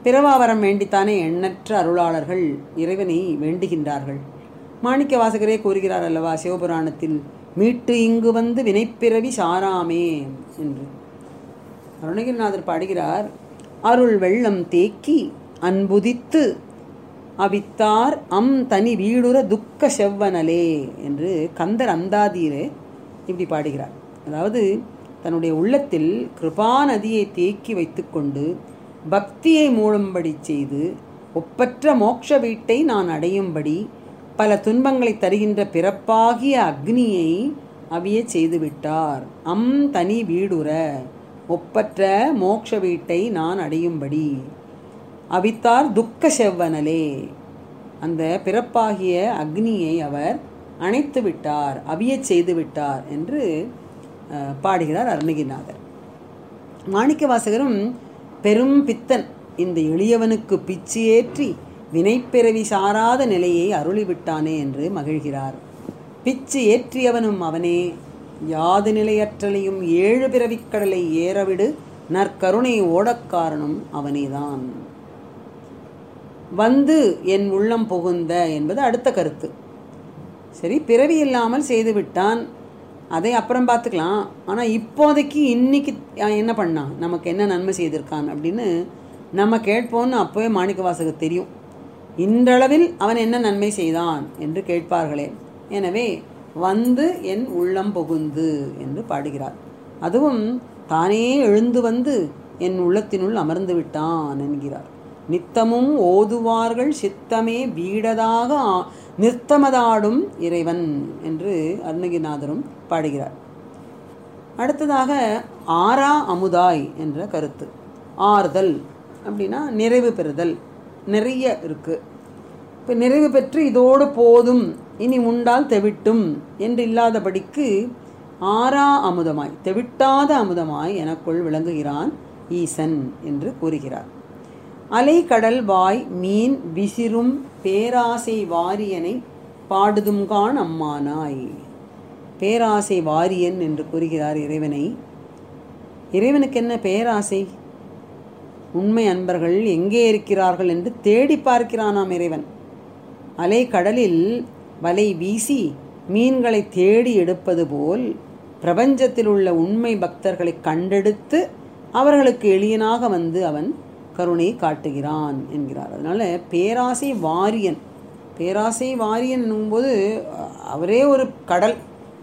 பிறவாவரம் வேண்டித்தானே எண்ணற்ற அருளாளர்கள் இறைவனை வேண்டுகின்றார்கள் மாணிக்க வாசகரே கூறுகிறார் அல்லவா சிவபுராணத்தில் மீட்டு இங்கு வந்து வினைப்பிறவி சாராமே என்று அருணகிரிநாதர் பாடுகிறார் அருள் வெள்ளம் தேக்கி அன்புதித்து அவித்தார் அம் தனி வீடுற துக்க செவ்வனலே என்று கந்தர் அந்தாதீரே இப்படி பாடுகிறார் அதாவது தன்னுடைய உள்ளத்தில் கிருபா நதியை தேக்கி வைத்துக்கொண்டு பக்தியை மூழும்படி செய்து ஒப்பற்ற மோட்ச வீட்டை நான் அடையும்படி பல துன்பங்களை தருகின்ற பிறப்பாகிய அக்னியை அவிய செய்துவிட்டார் அம் தனி வீடுற ஒப்பற்ற மோட்ச வீட்டை நான் அடையும்படி அவித்தார் துக்க செவ்வனலே அந்த பிறப்பாகிய அக்னியை அவர் அணைத்து விட்டார் அவியச் செய்து விட்டார் என்று அஹ், பாடுகிறார் அருணகிரிநாதர் மாணிக்க வாசகரும் பெரும் பித்தன் இந்த எளியவனுக்கு பிச்சு ஏற்றி வினைப்பிறவி சாராத நிலையை அருளிவிட்டானே என்று மகிழ்கிறார் பிச்சு ஏற்றியவனும் அவனே யாது நிலையற்றலையும் ஏழு பிறவிக்கடலை ஏறவிடு நற்கருணை ஓடக்காரனும் அவனேதான் வந்து என் உள்ளம் புகுந்த என்பது அடுத்த கருத்து சரி பிறவி இல்லாமல் செய்து விட்டான் அதை அப்புறம் பார்த்துக்கலாம் ஆனால் இப்போதைக்கு இன்னைக்கு அவன் என்ன பண்ணான் நமக்கு என்ன நன்மை செய்திருக்கான் அப்படின்னு நம்ம கேட்போம்னு அப்போவே மாணிக்க வாசகர் தெரியும் இன்றளவில் அவன் என்ன நன்மை செய்தான் என்று கேட்பார்களே எனவே வந்து என் உள்ளம் புகுந்து என்று பாடுகிறார் அதுவும் தானே எழுந்து வந்து என் உள்ளத்தினுள் அமர்ந்து விட்டான் என்கிறார் நித்தமும் ஓதுவார்கள் சித்தமே வீடதாக ஆ- நிறுத்தமதாடும் இறைவன் என்று அருணகிரிநாதரும் பாடுகிறார் அடுத்ததாக ஆறா அமுதாய் என்ற கருத்து ஆறுதல் அப்படின்னா நிறைவு பெறுதல் நிறைய இருக்கு இப்போ நிறைவு பெற்று இதோடு போதும் இனி உண்டால் தெவிட்டும் என்று இல்லாதபடிக்கு ஆறா அமுதமாய் தெவிட்டாத அமுதமாய் எனக்குள் விளங்குகிறான் ஈசன் என்று கூறுகிறார் அலை கடல் வாய் மீன் விசிறும் பேராசை வாரியனை பாடுதும்கான் அம்மானாய் பேராசை வாரியன் என்று கூறுகிறார் இறைவனை இறைவனுக்கு என்ன பேராசை உண்மை அன்பர்கள் எங்கே இருக்கிறார்கள் என்று தேடி பார்க்கிறானாம் இறைவன் அலை கடலில் வலை வீசி மீன்களை தேடி எடுப்பது போல் பிரபஞ்சத்தில் உள்ள உண்மை பக்தர்களை கண்டெடுத்து அவர்களுக்கு எளியனாக வந்து அவன் கருணை காட்டுகிறான் என்கிறார் அதனால பேராசை வாரியன் பேராசை வாரியன் என்னும்போது அஹ், அவரே ஒரு கடல்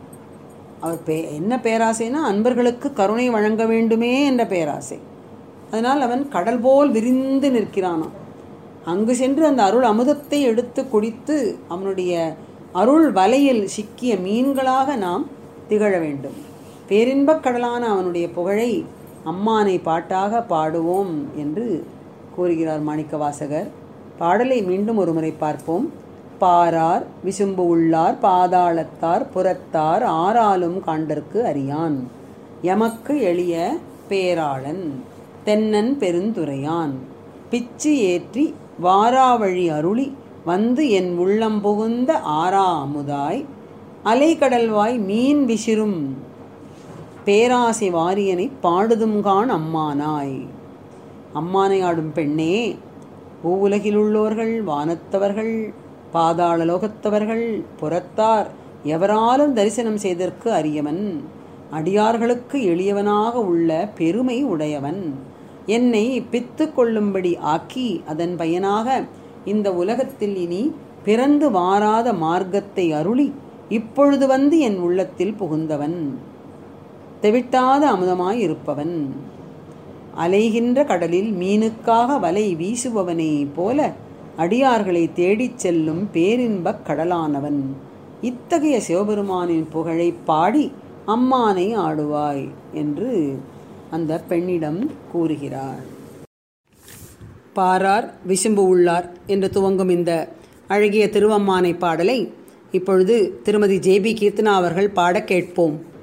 அவர் பே என்ன பேராசைனா அன்பர்களுக்கு கருணை வழங்க வேண்டுமே என்ற பேராசை அதனால் அவன் கடல் போல் விரிந்து நிற்கிறானாம் அங்கு சென்று அந்த அருள் அமுதத்தை எடுத்து குடித்து அவனுடைய அருள் வலையில் சிக்கிய மீன்களாக நாம் திகழ வேண்டும் பேரின்பக் கடலான அவனுடைய புகழை அம்மானை பாட்டாக பாடுவோம் என்று கூறுகிறார் மாணிக்கவாசகர் பாடலை மீண்டும் ஒருமுறை பார்ப்போம் பாரார் விசும்பு உள்ளார் பாதாளத்தார் புறத்தார் ஆறாலும் காண்டற்கு அறியான் எமக்கு எளிய பேராளன் தென்னன் பெருந்துரையான் பிச்சு ஏற்றி வாராவழி அருளி வந்து என் உள்ளம் புகுந்த ஆறா அமுதாய் அலைக்கடல்வாய் மீன் விசிறும் பேராசை வாரியனை பாடுதும்கான் அம்மானாய் அம்மானை ஆடும் பெண்ணே பூவுலகிலுள்ளோர்கள் வானத்தவர்கள் பாதாள லோகத்தவர்கள் புறத்தார் எவராலும் தரிசனம் செய்தற்கு அரியவன் அடியார்களுக்கு எளியவனாக உள்ள பெருமை உடையவன் என்னை பித்து கொள்ளும்படி ஆக்கி அதன் பயனாக இந்த உலகத்தில் இனி பிறந்து வாராத மார்க்கத்தை அருளி இப்பொழுது வந்து என் உள்ளத்தில் புகுந்தவன் தெவிட்டாத அமுதமாய் இருப்பவன் அலைகின்ற கடலில் மீனுக்காக வலை வீசுபவனை போல அடியார்களை தேடிச் செல்லும் பேரின்பக் கடலானவன் இத்தகைய சிவபெருமானின் புகழை பாடி அம்மானை ஆடுவாய் என்று அந்த பெண்ணிடம் கூறுகிறார் பாரார் விசும்பு உள்ளார் என்று துவங்கும் இந்த அழகிய திருவம்மானை பாடலை இப்பொழுது திருமதி ஜேபி கீர்த்தனா அவர்கள் பாட கேட்போம்